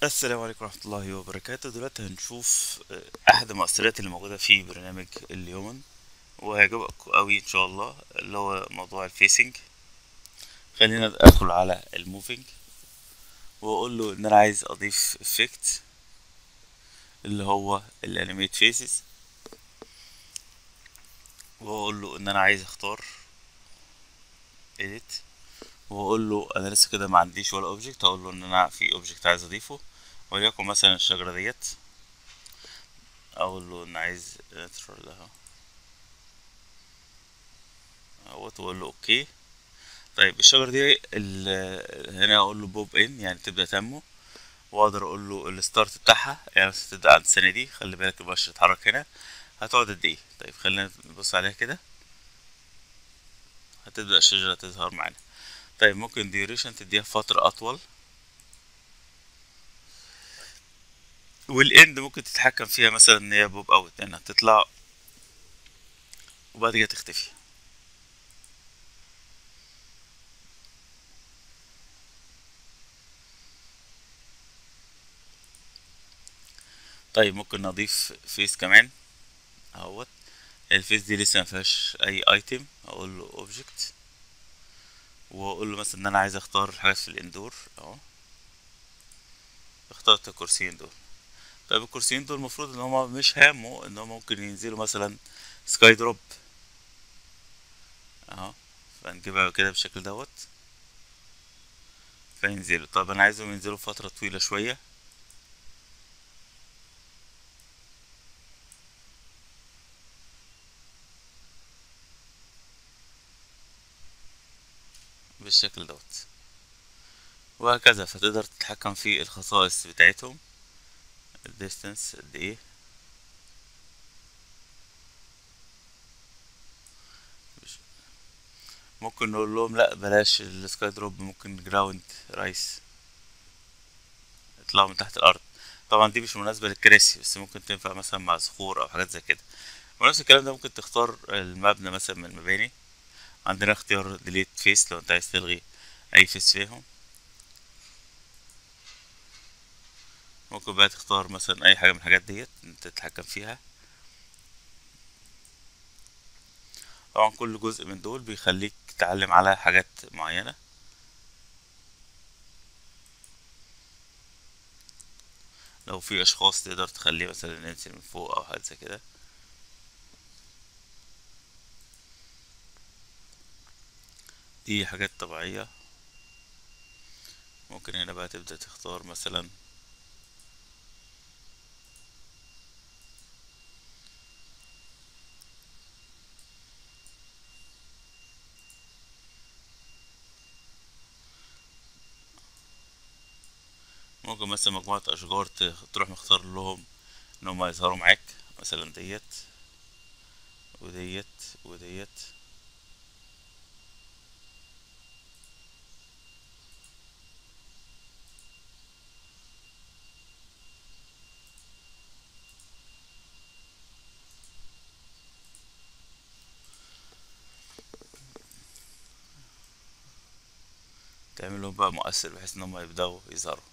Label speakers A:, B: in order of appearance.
A: السلام عليكم ورحمة الله وبركاته دلوقتي هنشوف آه، أحد المؤثرات اللي موجودة في برنامج اليومن وهيعجبك أوي إن شاء الله اللي هو موضوع الفيسنج خلينا أدخل على الموفينج وأقول له إن أنا عايز أضيف إفكت اللي هو الأنيميت فيسز وأقول له إن أنا عايز أختار edit واقول له انا لسه كده ما عنديش ولا اوبجكت اقول له ان انا في اوبجكت عايز اضيفه وليكن مثلا الشجره ديت اقول له ان عايز ادخل لها اهوت واقول له اوكي طيب الشجره دي ال- هنا اقول له بوب ان يعني تبدا تنمو واقدر اقول له الستارت بتاعها يعني مثلا تبدا عند الثانيه دي خلي بالك البشر تتحرك هنا هتقعد قد ايه طيب خلينا نبص عليها كده هتبدا الشجره تظهر معانا طيب ممكن duration تديها فترة أطول والاند ممكن تتحكم فيها مثلا ان هي بوب اوت انها تطلع وبعد كده تختفي طيب ممكن نضيف فيس كمان اهوت الفيس دي لسه مفيهاش اي ايتم اقول له اوبجكت واقول له مثلا ان انا عايز اختار الحاجات في الاندور اهو اخترت الكرسيين دول طيب الكرسيين دول المفروض ان هما مش هاموا ان هما ممكن ينزلوا مثلا سكاي دروب اهو فنجيبها كده بالشكل دوت فينزلوا طب انا عايزهم ينزلوا فترة طويلة شوية بالشكل دوت وهكذا فتقدر تتحكم في الخصائص بتاعتهم الديستنس قد ايه مش- ممكن نقول لهم لا بلاش السكاي دروب ممكن جراوند رايس يطلعوا من تحت الارض طبعا دي مش مناسبة للكراسي بس ممكن تنفع مثلا مع صخور او حاجات زي كده ونفس الكلام ده ممكن تختار المبنى مثلا من المباني عندنا اختيار ديليت فيس لو انت عايز تلغي اي فيس فيهم ممكن بقى تختار مثلا اي حاجة من الحاجات ديت انت تتحكم فيها طبعا كل جزء من دول بيخليك تتعلم على حاجات معينة لو في اشخاص تقدر تخليه مثلا ينزل من فوق او حاجة زي كده دي حاجات طبيعية ممكن هنا بقى تبدأ تختار مثلا ممكن مثلا مجموعة أشجار ت- تروح مختار لهم إن هما يظهروا معاك مثلا ديت وديت وديت تعمل لهم بقى مؤثر بحيث إن هما يبدأوا يظهروا